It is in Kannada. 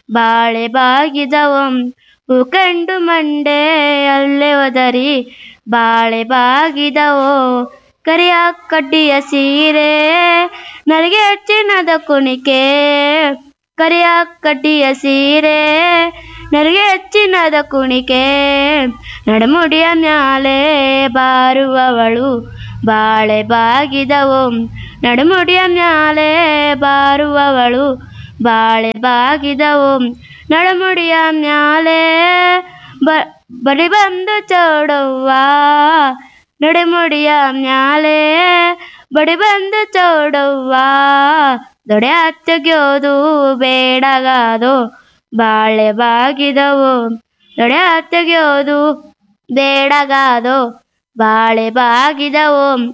ಬಾಳೆ ಬಾಗಿದವು ಹೂ ಕಂಡು ಮಂಡೆ ಅಲ್ಲೇ ಒದರಿ ಬಾಳೆ ಬಾಗಿದವು ಕರಿಯ ಕಡ್ಡಿಯ ಸೀರೆ ನರಿಗೆ ಚಿನ್ನದ ಕುಣಿಕೆ ಕರಿಯ ಕಡ್ಡಿಯ ಸೀರೆ ನರಿಗೆ ಚಿನ್ನದ ಕುಣಿಕೆ ನಡಮುಡಿಯ ಮ್ಯಾಲೆ ಬಾರುವವಳು ಬಾಳೆ ಬಾಗಿದವು ನಡುಮುಡಿಯ ಮ್ಯಾಲೆ ಬಾರುವವಳು ಬಾಳೆ ಬಾಗಿದವು ನಡುಮುಡಿಯ ಮ್ಯಾಲೆ ಬ ಬಡಿ ಬಂದು ಚೌಡವ್ವ ನಡುಮುಡಿಯ ಮ್ಯಾಲೆ ಬಡಿ ಬಂದು ಚೌಡವ್ವ ದೊಡೆ ತೆಗೆಯೋದು ಬೇಡಗಾದು ಬಾಳೆ ಬಾಗಿದವು ದೊಡೆ ತೆಗೆಯೋದು ಬೇಡಗಾದು ಬಾಳೆ ಬಾಗಿದವು